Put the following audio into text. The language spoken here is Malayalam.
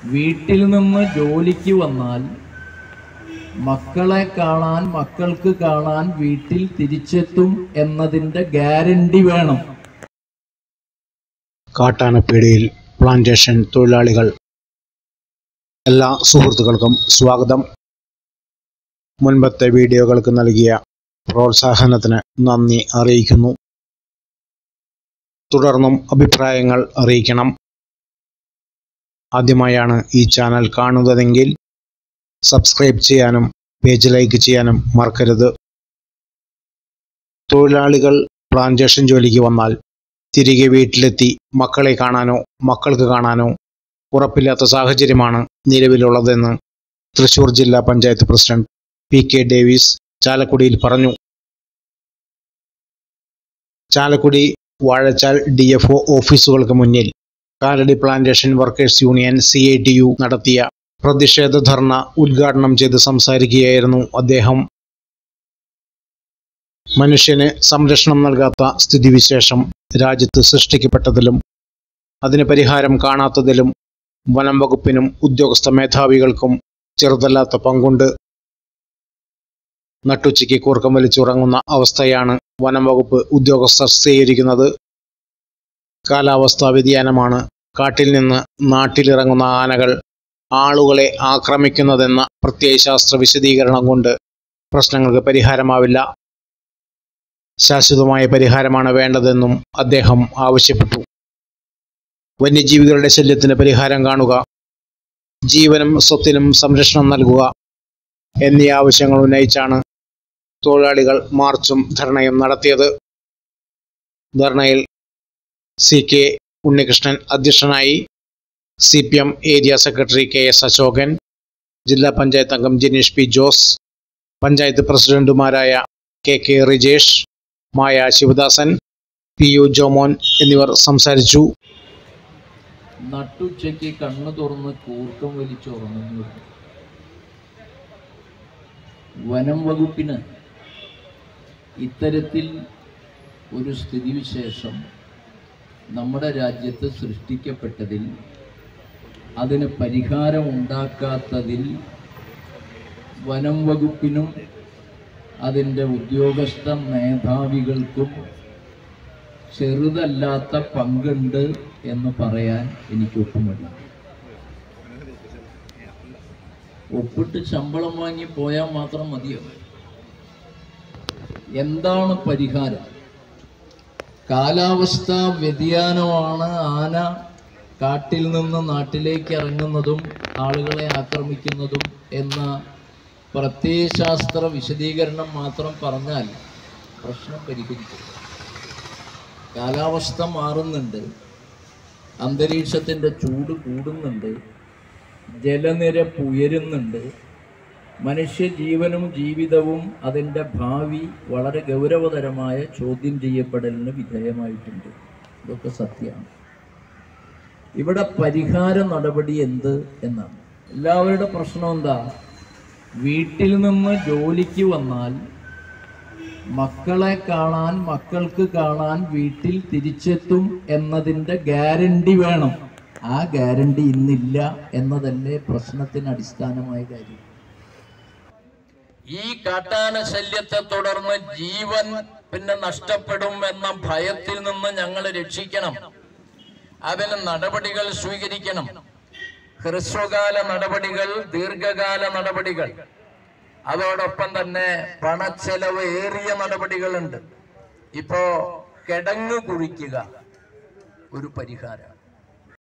വീട്ടിൽ നിന്ന് ജോലിക്ക് വന്നാൽ മക്കളെ കാണാൻ മക്കൾക്ക് കാണാൻ വീട്ടിൽ തിരിച്ചെത്തും എന്നതിൻ്റെ ഗ്യാരണ്ടി വേണം കാട്ടാനപ്പേടിയിൽ പ്ലാന്റേഷൻ തൊഴിലാളികൾ എല്ലാ സുഹൃത്തുക്കൾക്കും സ്വാഗതം മുൻപത്തെ വീഡിയോകൾക്ക് നൽകിയ പ്രോത്സാഹനത്തിന് നന്ദി അറിയിക്കുന്നു തുടർന്നും അഭിപ്രായങ്ങൾ അറിയിക്കണം ആദ്യമായാണ് ഈ ചാനൽ കാണുന്നതെങ്കിൽ സബ്സ്ക്രൈബ് ചെയ്യാനും പേജ് ലൈക്ക് ചെയ്യാനും മറക്കരുത് തൊഴിലാളികൾ പ്ലാന്റേഷൻ ജോലിക്ക് വന്നാൽ തിരികെ വീട്ടിലെത്തി മക്കളെ കാണാനോ മക്കൾക്ക് കാണാനോ ഉറപ്പില്ലാത്ത സാഹചര്യമാണ് നിലവിലുള്ളതെന്ന് തൃശൂർ ജില്ലാ panchayat president P K Davis ചാലക്കുടിയിൽ പറഞ്ഞു Chalakudy Vazhachal D F O ഓഫീസുകൾക്ക് മുന്നിൽ Kalady plantation workers union C I T U നടത്തിയ പ്രതിഷേധ ധർണ ഉദ്ഘാടനം ചെയ്ത് സംസാരിക്കുകയായിരുന്നു അദ്ദേഹം മനുഷ്യന് സംരക്ഷണം നൽകാത്ത സ്ഥിതിവിശേഷം രാജ്യത്ത് സൃഷ്ടിക്കപ്പെട്ടതിലും അതിന് പരിഹാരം കാണാത്തതിലും വനം വകുപ്പിനും ഉദ്യോഗസ്ഥ മേധാവികൾക്കും ചെറുതല്ലാത്ത പങ്കുണ്ട് നട്ടുച്ചയ്ക്ക് കൂർക്കം വലിച്ചുറങ്ങുന്ന അവസ്ഥയാണ് വനം വകുപ്പ് ഉദ്യോഗസ്ഥർ സ്വീകരിക്കുന്നത് കാലാവസ്ഥാ വ്യതിയാനമാണ് കാട്ടിൽ നിന്ന് നാട്ടിലിറങ്ങുന്ന ആനകൾ ആളുകളെ ആക്രമിക്കുന്നതെന്ന പ്രത്യയശാസ്ത്ര വിശദീകരണം കൊണ്ട് പ്രശ്നങ്ങൾക്ക് പരിഹാരമാവില്ല ശാശ്വതമായ പരിഹാരമാണ് വേണ്ടതെന്നും അദ്ദേഹം ആവശ്യപ്പെട്ടു വന്യജീവികളുടെ ശല്യത്തിന് പരിഹാരം കാണുക ജീവനും സ്വത്തിനും സംരക്ഷണം നൽകുക എന്നീ ആവശ്യങ്ങൾ ഉന്നയിച്ചാണ് തൊഴിലാളികൾ മാർച്ചും ധർണയും നടത്തിയത് ധർണയിൽ സി കെ ഉണ്ണികൃഷ്ണൻ അധ്യക്ഷനായി C P M area secretary K S Ashokan ജില്ലാ പഞ്ചായത്ത് അംഗം ജിനീഷ് പി ജോസ് പഞ്ചായത്ത് പ്രസിഡന്റുമാരായ K K Rijesh Maya Sivadasan P U Jomon എന്നിവർ സംസാരിച്ചു നട്ടുച്ചയ്ക്ക് കണ്ണു തുറന്ന് കൂർക്കം വലിച്ചുറങ്ങുന്നു വനം വകുപ്പിന് ഇത്തരത്തിൽ ഒരു സ്ഥിതിവിശേഷം നമ്മുടെ രാജ്യത്ത് സൃഷ്ടിക്കപ്പെട്ടതിൽ അതിന് പരിഹാരം ഉണ്ടാക്കാത്തതിൽ വനം വകുപ്പിനും അതിൻ്റെ ഉദ്യോഗസ്ഥ മേധാവികൾക്കും ചെറുതല്ലാത്ത പങ്കുണ്ട് എന്ന് പറയാൻ എനിക്ക് ഒട്ടുമല്ല ഒപ്പിട്ട് ശമ്പളം വാങ്ങി പോയാൽ മാത്രം മതിയോ എന്താണ് പരിഹാരം കാലാവസ്ഥാ വ്യതിയാനമാണ് ആന കാട്ടിൽ നിന്ന് നാട്ടിലേക്ക് ഇറങ്ങുന്നതും ആളുകളെ ആക്രമിക്കുന്നതും എന്ന പ്രത്യയശാസ്ത്ര വിശദീകരണം മാത്രം പറഞ്ഞാൽ പ്രശ്നം പരിഹരിക്കും കാലാവസ്ഥ മാറുന്നുണ്ട് അന്തരീക്ഷത്തിൻ്റെ ചൂട് കൂടുന്നുണ്ട് ജലനിരപ്പ് ഉയരുന്നുണ്ട് മനുഷ്യജീവനും ജീവിതവും അതിൻ്റെ ഭാവി വളരെ ഗൗരവതരമായ ചോദ്യം ചെയ്യപ്പെടലിന് വിധേയമായിട്ടുണ്ട് ഇതൊക്കെ സത്യമാണ് ഇവിടെ പരിഹാര നടപടി എന്ത് എന്നാണ് എല്ലാവരുടെ പ്രശ്നം എന്താ വീട്ടിൽ നിന്ന് ജോലിക്ക് വന്നാൽ മക്കളെ കാണാൻ മക്കൾക്ക് കാണാൻ വീട്ടിൽ തിരിച്ചെത്തും എന്നതിൻ്റെ ഗ്യാരണ്ടി വേണം ആ ഗ്യാരണ്ടി ഇന്നില്ല എന്നതല്ലേ പ്രശ്നത്തിന് അടിസ്ഥാനമായ കാര്യം ഈ കാട്ടാന ശല്യത്തെ തുടർന്ന് ജീവൻ പിന്നെ നഷ്ടപ്പെടും എന്ന ഭയത്തിൽ നിന്ന് ഞങ്ങൾ രക്ഷിക്കണം അതിന് നടപടികൾ സ്വീകരിക്കണം ഹ്രസ്വകാല നടപടികൾ ദീർഘകാല നടപടികൾ അതോടൊപ്പം തന്നെ പണച്ചെലവ് ഏറിയ നടപടികളുണ്ട് ഇപ്പോ കിടങ്ങ് കുഴിക്കുക ഒരു പരിഹാരം